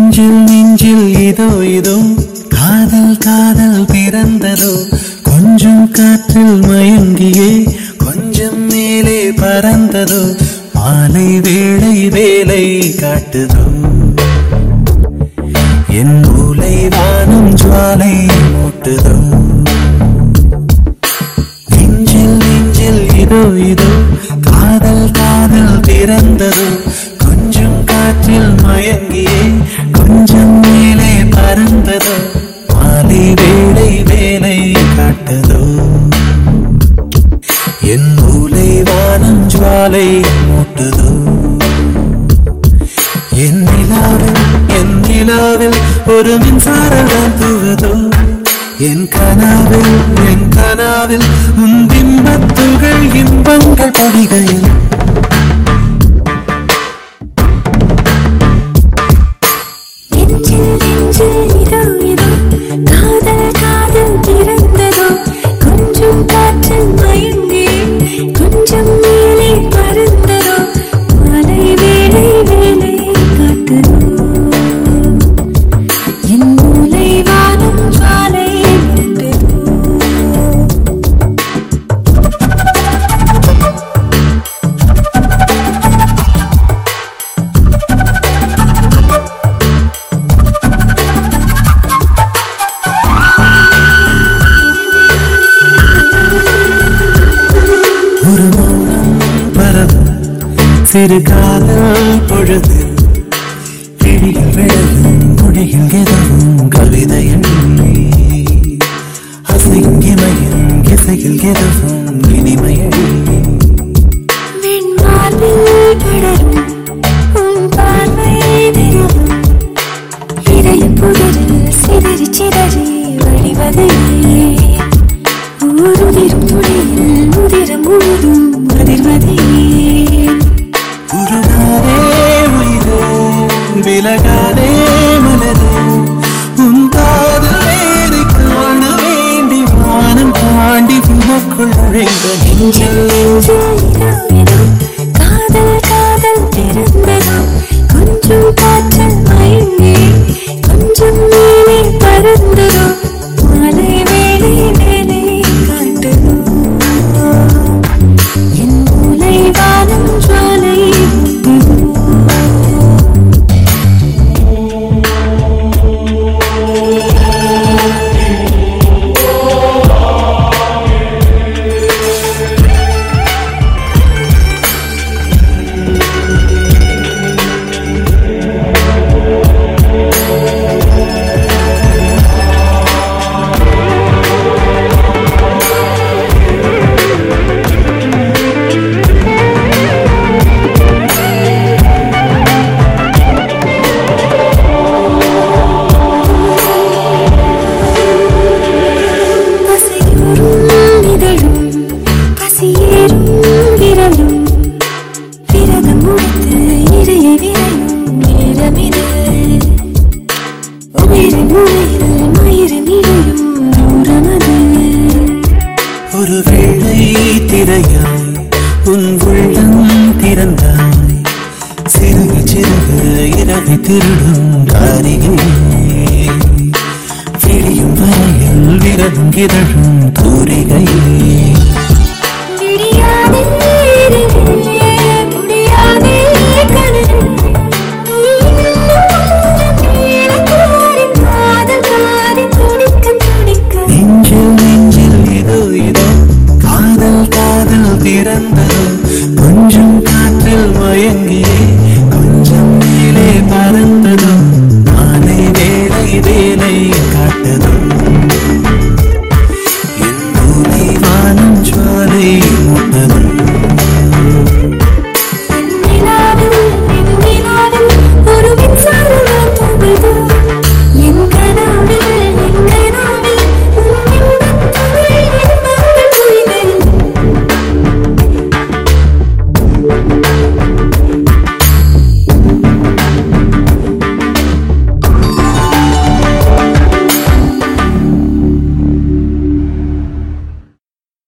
நெஞ்சில் நெஞ்சில் இதோ இதோ காதல் காதல் பிறந்ததோ கொஞ்சம் காற்றில் மயங்கியே கொஞ்சம் மேலே பறந்ததோ மாலை வேளை வேலை காட்டுதோ என் மூளை வானம் ஜுவாலை மூட்டுதோ நெஞ்சில் நெஞ்சில் இதோ இதோ காதல் காதல் பிறந்ததோ கொஞ்சம் காற்றில் மயங்கியே கொஞ்சம் மேலே பறந்ததோ மாலை வேலை வேலை காட்டதோ என் மூளை வானம் ஜுவாலை மூட்டுதோ என் நிலாவில் என் நிலாவில் ஒரு மின்சாரம் தூவதோ என் கனாவில் என் கனாவில் உன் பிம்பத்துகள் இன்பங்கள் பொழிகையில் நெஞ்சில் நெஞ்சில் இதோ இதோ காதல் காதல் பிறந்ததோ கொஞ்சம் காற்றில் மயங்கி கொஞ்சம் மேலே பறந்ததோ மாலை வேலை வேலை காட்டுதோ என் மூளை வானம் ஜுவாலை மூட்டுதோ ஒரு மௌனம் பரவும் சிறு காதல் பொழுது கிழியில் விழகும் மொழியில் எதவும் கவிதையில் அசையும் இமையும் இசையில் எதவும் இனிமையில் வெண்மார்பில் படரும் உன் பார்வை திரளும் இதய புதரில் சிதறி சிதறி வழிவது ஊருதிரும் துளியில் உதிரம் முழுதும் அதிர்வதே உருகாதே உயிரே விலகாதே மலரே உன் காதல் வேறு காண வேண்டி வானம் தாண்டி உனக்குள் நுழைந்த நெஞ்சில் நெஞ்சில் இதோ இதோ காதல் காதல் பிறந்ததோ கொஞ்சம் காற்றல் மயங்கி கொஞ்சம் மேலே பறந்ததோ மாலை வேலை வேலை காட்டுதோ என் மூளை வானம் ஜுவாலை மூட்டுதோ பசியூரும் இதழும் பசியேறும் விரலும் விரதம் முடித்து இறைய விரையும் நேரமிது உயிரின் உயிரில் மயிரின் இடையும் தூரமது ஒரு வேளை திரையாய் உன் உள்ளம் திறந்தாய் சிறுகு சிறுகு இரவை திருடும் காரிகை விழியும் வரையில் விரலும் இதழும் தூரிகை விடியாதே இரவிலே முடியாதே கனவு நீ இன்னும் கொஞ்சம் நீளக்காரின் காதல் காரி துடிக்கும் துடிக்கும் நெஞ்சில் நெஞ்சில் இதோ இதோ காதல் காதல் பிறந்ததோ கொஞ்சம் காற்றில் மயங்கியே கொஞ்சம் மேலே பறந்ததோ மாலை வேலை வேலை காட்டதோ என் மூளை வானம் ஜுவாலை மூட்டதோ